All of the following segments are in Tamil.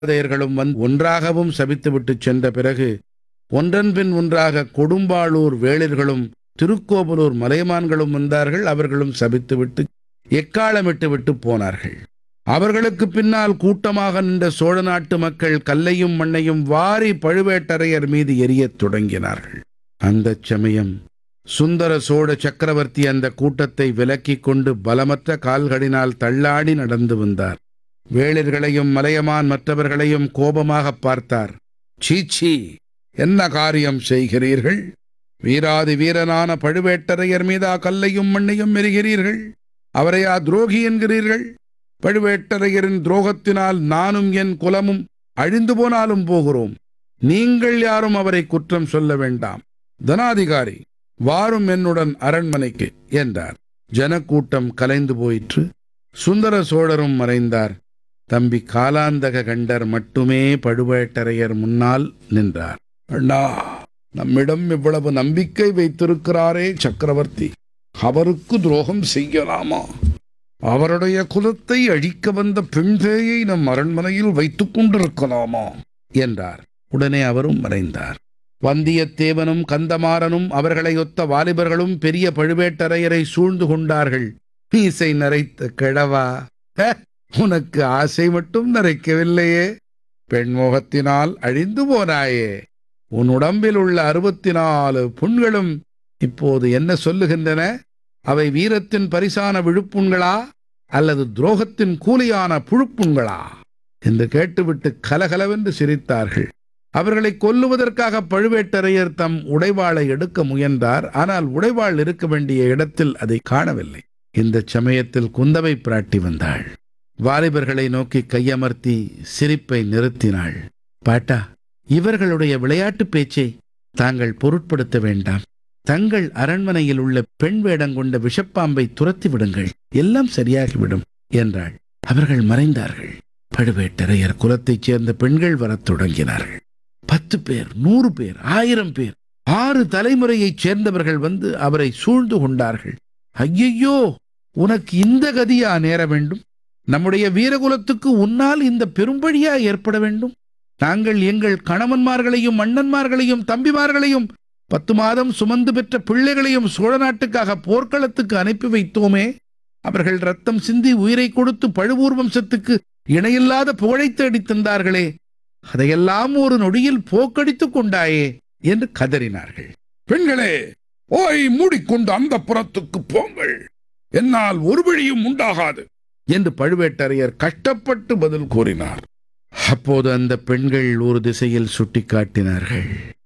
மூதாதையர்களும் வந்து ஒன்றாகவும் சபித்துவிட்டுச் சென்ற பிறகு ஒன்றன்பின் ஒன்றாக கொடும்பாளூர் வேளிர்களும் திருக்கோவலூர் மலையமான்களும் வந்தார்கள் அவர்களும் சபித்துவிட்டு எக்காளமிட்டு விட்டு போனார்கள் அவர்களுக்கு பின்னால் கூட்டமாக நின்ற சோழ நாட்டு மக்கள் கல்லையும் மண்ணையும் வாரி பழுவேட்டரையர் மீது எரியத் தொடங்கினார்கள் அந்தச் சமயம் சுந்தர சோழ சக்கரவர்த்தி அந்த கூட்டத்தை விலக்கிக் கொண்டு பலமற்ற கால்களினால் தள்ளாடி நடந்து வந்தார் வேளிர்களையும் மலையமான் மற்றவர்களையும் கோபமாகப் பார்த்தார் சீச்சி என்ன காரியம் செய்கிறீர்கள் வீராதி வீரனான பழுவேட்டரையர் மீதா கல்லையும் மண்ணையும் எரிகிறீர்கள் அவரையா துரோகி என்கிறீர்கள் பழுவேட்டரையரின் துரோகத்தினால் நானும் என் குலமும் அழிந்து போனாலும் போகிறோம் நீங்கள் யாரும் அவரை குற்றம் சொல்ல வேண்டாம் தனாதிகாரி வாரும் என்னுடன் அரண்மனைக்கு என்றார் ஜனக்கூட்டம் கலைந்து போயிற்று சுந்தர சோழரும் மறைந்தார் தம்பி காலாந்தக கண்டர் மட்டுமே பழுவேட்டரையர் முன்னால் நின்றார் அண்ணா நம்மிடம் இவ்வளவு நம்பிக்கை வைத்திருக்கிறாரே சக்கரவர்த்தி அவருக்கு துரோகம் செய்யலாமா அவருடைய குலத்தை அழிக்க வந்த பெண்பேயை நம் அரண்மனையில் வைத்துக் கொண்டிருக்கலாமா என்றார் உடனே அவரும் மறைந்தார் வந்தியத்தேவனும் கந்தமாறனும் அவர்களை ஒத்த வாலிபர்களும் பெரிய பழுவேட்டரையரை சூழ்ந்து கொண்டார்கள் மீசை நரைத்த கிழவா "ஹ, உனக்கு ஆசை மட்டும் நரைக்கவில்லையே பெண்மோகத்தினால் அழிந்து போனாயே உன் உடம்பில் உள்ள அறுபத்தி நாலு புண்களும் இப்போது என்ன சொல்லுகின்றன அவை வீரத்தின் பரிசான விழுப்புண்களா அல்லது துரோகத்தின் கூலியான புழுப்புண்களா என்று கேட்டுவிட்டு கலகலவென்று சிரித்தார்கள் அவர்களை கொல்லுவதற்காக பழுவேட்டரையர் தம் உடைவாளை எடுக்க முயன்றார் ஆனால் உடைவாள் இருக்க வேண்டிய இடத்தில் அதை காணவில்லை இந்த சமயத்தில் குந்தவை பிராட்டி வந்தாள் வாலிபர்களை நோக்கி கையமர்த்தி சிரிப்பை நிறுத்தினாள் பாட்டா இவர்களுடைய விளையாட்டுப் பேச்சை தாங்கள் பொருட்படுத்த வேண்டாம் தங்கள் அரண்மனையில் உள்ள பெண் வேடங்கொண்ட விஷப்பாம்பை துரத்தி விடுங்கள் எல்லாம் சரியாகிவிடும் என்றாள் அவர்கள் மறைந்தார்கள் பழுவேட்டரையர் குலத்தைச் சேர்ந்த பெண்கள் வரத் தொடங்கினார்கள் பத்து பேர் நூறு பேர் ஆயிரம் பேர் ஆறு தலைமுறையைச் சேர்ந்தவர்கள் வந்து அவரை சூழ்ந்து கொண்டார்கள் ஐயையோ உனக்கு இந்த கதியா நேர வேண்டும் நம்முடைய வீரகுலத்துக்கு உன்னால் இந்த பெரும்பழியா ஏற்பட வேண்டும் நாங்கள் எங்கள் கணவன்மார்களையும் அண்ணன்மார்களையும் தம்பிமார்களையும் பத்து மாதம் சுமந்து பெற்ற பிள்ளைகளையும் சோழ நாட்டுக்காக போர்க்களத்துக்கு அனுப்பி வைத்தோமே அவர்கள் ரத்தம் சிந்தி உயிரை கொடுத்து பழுவூர் வம்சத்துக்கு இணையில்லாத புகழை தேடித் தந்தார்களே அதையெல்லாம் ஒரு நொடியில் போக்கடித்துக் கொண்டாயே என்று கதறினார்கள் பெண்களே ஓய் மூடிக்கொண்டு அந்த புறத்துக்கு போங்கள் என்னால் ஒரு வழியும் உண்டாகாது என்று பழுவேட்டரையர் கஷ்டப்பட்டு பதில் கூறினார் அப்போது அந்த பெண்கள் ஒரு திசையில் சுட்டிக்காட்டினார்கள்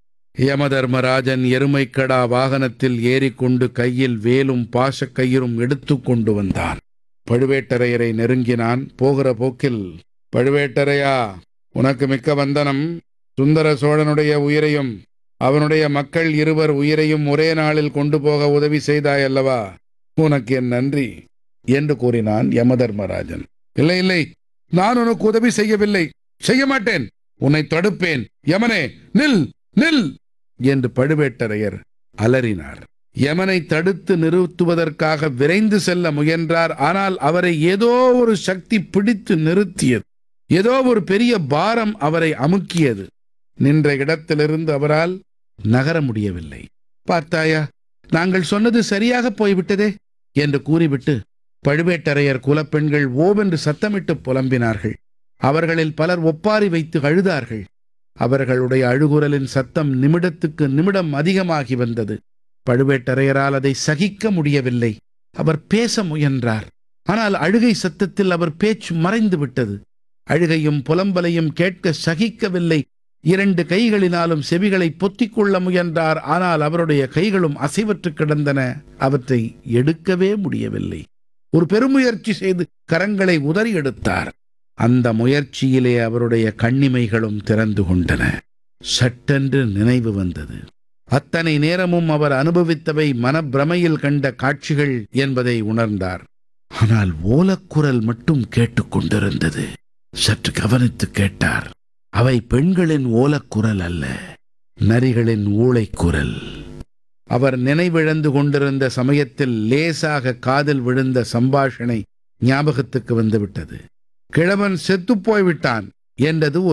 யமதர்மராஜன் எருமைக்கடா வாகனத்தில் ஏறிக்கொண்டு கையில் வேலும் பாசக்கயிறும் எடுத்துக் கொண்டு வந்தான் பழுவேட்டரையரை நெருங்கினான் போகிற போக்கில் பழுவேட்டரையா உனக்கு மிக்க வந்தனம் சுந்தர சோழனுடைய உயிரையும் அவனுடைய மக்கள் இருவர் உயிரையும் ஒரே நாளில் கொண்டு போக உதவி செய்தாய் அல்லவா உனக்கு என் நன்றி என்று கூறினான் யமதர்மராஜன் இல்லை இல்லை நான் உனக்கு உதவி செய்யவில்லை செய்ய மாட்டேன் உன்னை தடுப்பேன் யமனே நில் நில் என்று பழுவேட்டரையர் அலறினார் யமனை தடுத்து நிறுத்துவதற்காக விரைந்து செல்ல முயன்றார் ஆனால் அவரை ஏதோ ஒரு சக்தி பிடித்து நிறுத்தியது ஏதோ ஒரு பெரிய பாரம் அவரை அமுக்கியது நின்ற இடத்திலிருந்து அவரால் நகர முடியவில்லை பார்த்தாயா நாங்கள் சொன்னது சரியாக போய்விட்டதே என்று கூறிவிட்டு பழுவேட்டரையர் குலப்பெண்கள் ஓவென்று சத்தமிட்டு புலம்பினார்கள் அவர்களில் பலர் ஒப்பாரி வைத்து அழுதார்கள் அவர்களுடைய அழுகுரலின் சத்தம் நிமிடத்துக்கு நிமிடம் அதிகமாகி வந்தது பழுவேட்டரையரால் அதை சகிக்க முடியவில்லை அவர் பேச முயன்றார் ஆனால் அழுகை சத்தத்தில் அவர் பேச்சு மறைந்து விட்டது அழுகையும் புலம்பலையும் கேட்க சகிக்கவில்லை இரண்டு கைகளினாலும் செவிகளை பொத்திக் கொள்ள முயன்றார் ஆனால் அவருடைய கைகளும் அசைவற்று கிடந்தன அவற்றை எடுக்கவே முடியவில்லை ஒரு பெருமுயற்சி செய்து கரங்களை உதறி எடுத்தார் அந்த முயற்சியிலே அவருடைய கண்ணிமைகளும் திறந்து கொண்டன சட்டென்று நினைவு வந்தது அத்தனை நேரமும் அவர் அனுபவித்தவை மனப்பிரமையில் கண்ட காட்சிகள் என்பதை உணர்ந்தார் ஆனால் ஓலக்குரல் மட்டும் கேட்டுக்கொண்டிருந்தது சற்று கவனித்து கேட்டார் அவை பெண்களின் ஓலக்குரல் அல்ல நரிகளின் ஊளைக்குரல் அவர் நினைவிழந்து கொண்டிருந்த சமயத்தில் லேசாக காதில் விழுந்த சம்பாஷணை ஞாபகத்துக்கு வந்துவிட்டது கிழவன் செத்துப் போய்விட்டான் என்றது